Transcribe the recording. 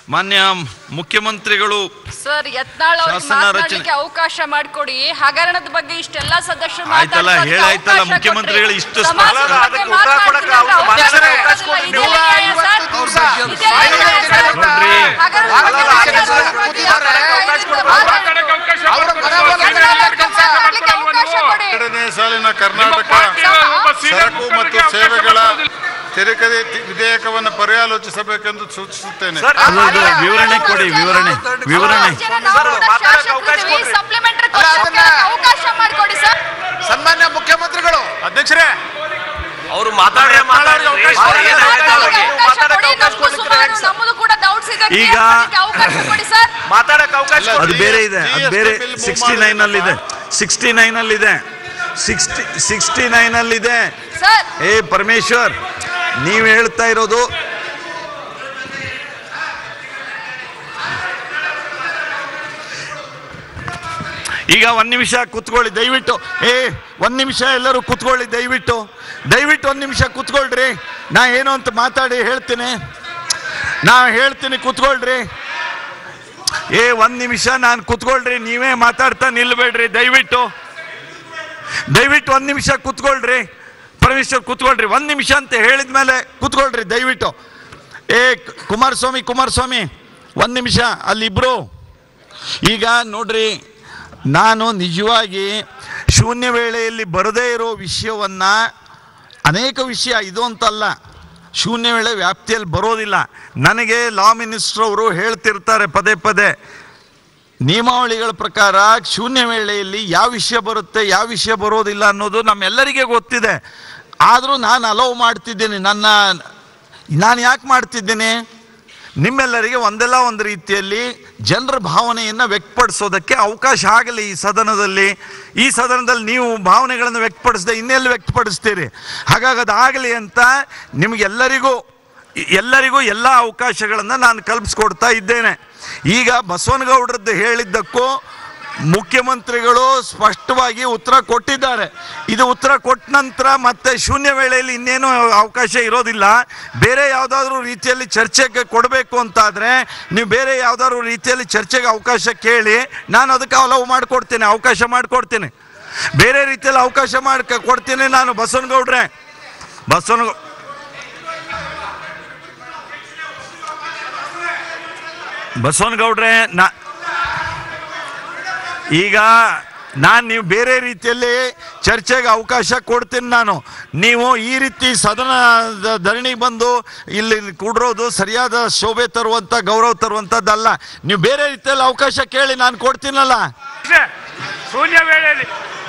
ಮಾನ್ಯ ಮುಖ್ಯಮಂತ್ರಿಗಳು ಸರ್ ಯತ್ನಾಳ್ ಅವ್ರಿಗೆ ಶಾಸನ ರಚನೆ- ಮಾತನಾಡ್ಲಿಕ್ಕೆ ಅವಕಾಶ ಮಾಡಿಕೊಡಿ ಹಗರಣದ ಬಗ್ಗೆ ಇಷ್ಟೆಲ್ಲ ಸದಸ್ಯರು ಆಯ್ತಲ್ಲ, ಮಾತಾಡ್ತಾರೆ, ಹೇಳಾಯ್ತಲ್ಲ, ಅವಕಾಶ ಮುಖ್ಯಮಂತ್ರಿಗಳು ಕೊಟ್ರಿ. ಇಷ್ಟು ಸಮಾಜದ ಸ್ಪಷ್ಟ- ಬಗ್ಗೆ ಅದಕ್ಕೆ ಉತ್ತರ ಕೊಡಕ್ಕೆ ಮಾತಾಡ್ತಿದ್ರೆ ಅವ್ರು ಅವಕಾಶ ಅಧ್ಯಕ್ಷರೇ ಕೊಡೋದಿಲ್ಲ. ಅವಕಾಶ ಕೊಡಿ. ಇದೆಲ್ಲ ನ್ಯಾಯ ಸರ್? ದಿವಸ ಇದೆಲ್ಲ ನ್ಯಾಯ ಸರ್? ನೋಡ್ರಿ. ಹಗರಣದ ಅಲ್ಲ, ಬಗ್ಗೆ ಅಧ್ಯಕ್ಷರೇ ಮಾತಾಡ್ತಿದ್ರೆ ಕೂತಿದ್ದಾರೆ, ಅವಕಾಶ ಕೊಡಿ. ಮಾತಾಡ್ಲಿಕ್ಕೆ ಅವರು ಅವಕಾಶ ಕೊಡಿ. ಎರಡನೇ ಸಾಲಿನ ಕರ್ನಾಟಕ ಸರಕು ಮತ್ತು ಸೇವೆಗಳ ತೆರಿಗೆ ವಿಧೇಯಕವನ್ನು ಪರ್ಯಾಲೋಚಿಸಬೇಕೆಂದು ಸೂಚಿಸುತ್ತೇನೆ ಸರ್, ಅದು ಅದು ವಿವರಣೆ ಕೊಡಿ ವಿವರಣೆ ವಿವರಣೆ ಜನ ನಾವು ಸರ್, ಕೂಡ ಮಾತಾಡಕ್ಕೆ ಅವಕಾಶ ಶಾಸಕರಿದ್ದೀವಿ. ಕೊಡ್ರಿ. supplementary ಅಲ್ಲ, question ಅದನ್ನ- ಕೇಳಕ್ಕೆ ಅವಕಾಶ ಮಾಡಿಕೊಡಿ ಸರ್ ಸನ್ಮಾನ್ಯ ಮುಖ್ಯಮಂತ್ರಿಗಳು ಅಧ್ಯಕ್ಷರೇ ಅವರು ಮಾತಾಡೇ ಮಾತಾಡಿ ಅವಕಾಶ ಕೊಡಿ. ಮಾತಾಡಕ್ಕೆ ಅವಕಾಶ ಮಾತಾಡಕ್ಕೆ ಕೊಡಿ. ಅವಕಾಶ ನಮ್ಗೂ ಕೊಡ್ಲಿಕ್ಕೆ ಸುಮಾರು ಹೇಗೆ ಸರ್? ನಮ್ಮದು ಕೂಡ ಡೌಟ್ಸ್ ಇದೆ ಈಗ- clear ಮಾಡ್ಲಿಕ್ಕೆ ಅವಕಾಶ ಕೊಡಿ ಸರ್ ಮಾತಾಡಕ್ಕೆ ಅವಕಾಶ ಅಲ್ಲ, ಅದು ಕೊಡಿ. ಬೇರೆ ಇದೆ ಅದು ಬೇರೆ GST bill sixty move nine ಅಲ್ಲಿ ಇದೆ ಸಿಕ್ಸ್ಟಿ ನೈನ್ ಅಲ್ಲಿ ಇದೆ ಸಿಕ್ಸ್ಟಿ ಸಿಕ್ಸ್ಟಿ ನೈನ್ ಅಲ್ಲಿ ಇದೆ ಸರ್ ಏ ಪರಮೇಶ್ವರ್ ನೀವು ಹೇಳ್ತಾ ಇರೋದು ಈಗ ಒಂದ್ ನಿಮಿಷ ಕುತ್ಕೊಳ್ಳಿ ದಯವಿಟ್ಟು ಏ ಒಂದ್ ನಿಮಿಷ ಎಲ್ಲರೂ ಕುತ್ಕೊಳ್ಳಿ ದಯವಿಟ್ಟು ದಯವಿಟ್ಟು ಒಂದ್ ನಿಮಿಷ ಕುತ್ಕೊಳ್ರಿ ನಾ ಏನು ಅಂತ ಮಾತಾಡಿ ಹೇಳ್ತೀನಿ ನಾ ಹೇಳ್ತೀನಿ ಕುತ್ಕೊಳ್ರಿ ಏ ಒಂದ್ ನಿಮಿಷ ನಾನು ಕುತ್ಕೊಳ್ರಿ ನೀವೇ ಮಾತಾಡ್ತಾ ನಿಲ್ಬೇಡ್ರಿ ದಯವಿಟ್ಟು ದಯವಿಟ್ಟು ಒಂದ್ ನಿಮಿಷ ಕುತ್ಕೊಳ್ರಿ ಪರಮೇಶ್ವರ್ ಕುತ್ಕೊಳ್ರಿ ಒಂದ್ ನಿಮಿಷ ಅಂತ ಹೇಳಿದ್ಮೇಲೆ ಕುತ್ಕೊಳ್ರಿ ದಯವಿಟ್ಟು ಏ ಕುಮಾರಸ್ವಾಮಿ ಕುಮಾರಸ್ವಾಮಿ ಒಂದ್ ನಿಮಿಷ ಅಲ್ಲಿಬ್ರು ಈಗ ನೋಡ್ರಿ ನಾನು ನಿಜವಾಗಿ ಶೂನ್ಯ ವೇಳೆಯಲ್ಲಿ ಬರದೇ ಇರೋ ವಿಷಯವನ್ನ ಅನೇಕ ವಿಷಯ ಇದು ಅಂತಲ್ಲ ಶೂನ್ಯ ವೇಳೆ ವ್ಯಾಪ್ತಿಯಲ್ಲಿ ಬರೋದಿಲ್ಲ ನನಗೆ ಲಾ ಮಿನಿಸ್ಟರ್ ಅವರು ಹೇಳ್ತಿರ್ತಾರೆ ಪದೇ ಪದೇ ನಿಯಮಾವಳಿಗಳ ಪ್ರಕಾರ ಶೂನ್ಯ ವೇಳೆಯಲ್ಲಿ ಯಾವ ವಿಷಯ ಬರುತ್ತೆ ಯಾವ ವಿಷಯ ಬರೋದಿಲ್ಲ ಅನ್ನೋದು ನಮ್ಮೆಲ್ಲರಿಗೆ ಗೊತ್ತಿದೆ ಆದರೂ ನಾನು ಅಲೋವ್ ಮಾಡ್ತಿದ್ದೀನಿ ನನ್ನ ನಾನು ಯಾಕೆ ಮಾಡ್ತಿದ್ದೀನಿ ನಿಮ್ಮೆಲ್ಲರಿಗೆ ಒಂದಲ್ಲ ಒಂದು ರೀತಿಯಲ್ಲಿ ಜನರ ಭಾವನೆಯನ್ನು ವ್ಯಕ್ತಪಡಿಸೋದಕ್ಕೆ ಅವಕಾಶ ಆಗಲಿ ಈ ಸದನದಲ್ಲಿ ಈ ಸದನದಲ್ಲಿ ನೀವು ಭಾವನೆಗಳನ್ನು ವ್ಯಕ್ತಪಡಿಸದೆ ಇನ್ನೆಲ್ಲಿ ವ್ಯಕ್ತಪಡಿಸ್ತೀರಿ ಹಾಗಾಗಿ ಅದಾಗಲಿ ಅಂತ ನಿಮಗೆಲ್ಲರಿಗೂ ಎಲ್ಲರಿಗೂ ಎಲ್ಲ ಅವಕಾಶಗಳನ್ನು ನಾನು ಕಲ್ಪಿಸ್ಕೊಡ್ತಾ ಇದ್ದೇನೆ ಈಗ ಬಸವನಗೌಡರದ್ದು ಹೇಳಿದ್ದಕ್ಕೂ ಮುಖ್ಯಮಂತ್ರಿಗಳು ಸ್ಪಷ್ಟವಾಗಿ ಉತ್ತರ ಕೊಟ್ಟಿದ್ದಾರೆ ಇದು ಉತ್ತರ ಕೊಟ್ಟ ನಂತರ ಮತ್ತೆ ಶೂನ್ಯ ವೇಳೆಯಲ್ಲಿ ಇನ್ನೇನು ಅವಕಾಶ ಇರೋದಿಲ್ಲ ಬೇರೆ ಯಾವುದಾದ್ರೂ ರೀತಿಯಲ್ಲಿ ಚರ್ಚೆಗೆ ಕೊಡಬೇಕು ಅಂತಾದರೆ ನೀವು ಬೇರೆ ಯಾವುದಾದ್ರೂ ರೀತಿಯಲ್ಲಿ ಚರ್ಚೆಗೆ ಅವಕಾಶ ಕೇಳಿ ನಾನು ಅದಕ್ಕೆ ಅಲವು ಮಾಡಿಕೊಡ್ತೀನಿ ಅವಕಾಶ ಮಾಡಿಕೊಡ್ತೀನಿ ಬೇರೆ ರೀತಿಯಲ್ಲಿ ಅವಕಾಶ ಮಾಡಿ ಕೊಡ್ತೀನಿ ನಾನು ಬಸವನಗೌಡ್ರೆ ಬಸವನಗೌ ಬಸವನಗೌಡ್ರೆ ನಾ ಈಗ ನಾನು ನೀವು ಬೇರೆ ರೀತಿಯಲ್ಲಿ ಚರ್ಚೆಗೆ ಅವಕಾಶ ಕೊಡ್ತೀನಿ ನಾನು ನೀವು ಈ ರೀತಿ ಸದನ ಧರಣಿಗೆ ಬಂದು ಇಲ್ಲಿ ಕೂಡಿರೋದು ಸರಿಯಾದ ಶೋಭೆ ತರುವಂಥ ಗೌರವ ತರುವಂಥದ್ದಲ್ಲ ನೀವು ಬೇರೆ ರೀತಿಯಲ್ಲಿ ಅವಕಾಶ ಕೇಳಿ ನಾನು ಕೊಡ್ತೀನಲ್ಲ ಶೂನ್ಯ ವೇಳೆಯಲ್ಲಿ